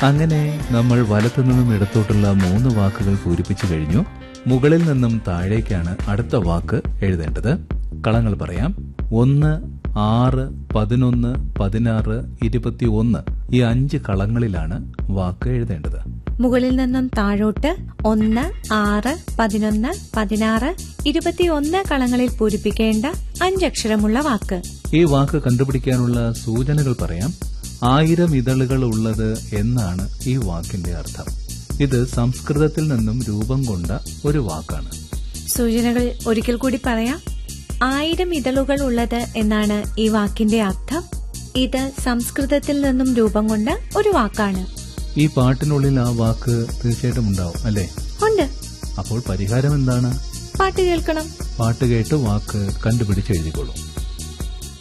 അങ്ങനെ നമ്മൾ വലത്തു നിന്നും ഇടത്തോട്ടുള്ള മൂന്ന് വാക്കുകൾ പൂരിപ്പിച്ചു കഴിഞ്ഞു മുകളിൽ നിന്നും താഴേക്കാണ് അടുത്ത വാക്ക് എഴുതേണ്ടത് കളങ്ങൾ പറയാം ഒന്ന് ആറ് പതിനൊന്ന് പതിനാറ് ഇരുപത്തി ഒന്ന് ഈ അഞ്ച് കളങ്ങളിലാണ് വാക്ക് എഴുതേണ്ടത് മുകളിൽ നിന്നും താഴോട്ട് ഒന്ന് ആറ് പതിനൊന്ന് പതിനാറ് ഇരുപത്തിയൊന്ന് കളങ്ങളിൽ പൂരിപ്പിക്കേണ്ട അഞ്ചക്ഷരമുള്ള വാക്ക് ഈ വാക്ക് കണ്ടുപിടിക്കാനുള്ള സൂചനകൾ പറയാം ആയിരം ഇതളുകൾ ഉള്ളത് എന്നാണ് ഈ വാക്കിന്റെ അർത്ഥം ഇത് സംസ്കൃതത്തിൽ നിന്നും രൂപം കൊണ്ട ഒരു വാക്കാണ് സൂചനകൾ ഒരിക്കൽ കൂടി പറയാം ആയിരം ഇതളുകൾ ഉള്ളത് എന്നാണ് ഈ വാക്കിന്റെ അർത്ഥം ഇത് സംസ്കൃതത്തിൽ നിന്നും രൂപം കൊണ്ട ഒരു വാക്കാണ് ഈ പാട്ടിനുള്ളിൽ ആ വാക്ക് തീർച്ചയായിട്ടും ഉണ്ടാവും അല്ലേ ഉണ്ട് അപ്പോൾ പരിഹാരം എന്താണ് പാട്ട് കേൾക്കണം പാട്ട് കേട്ട് വാക്ക് കണ്ടുപിടിച്ച് എഴുതിക്കോളൂ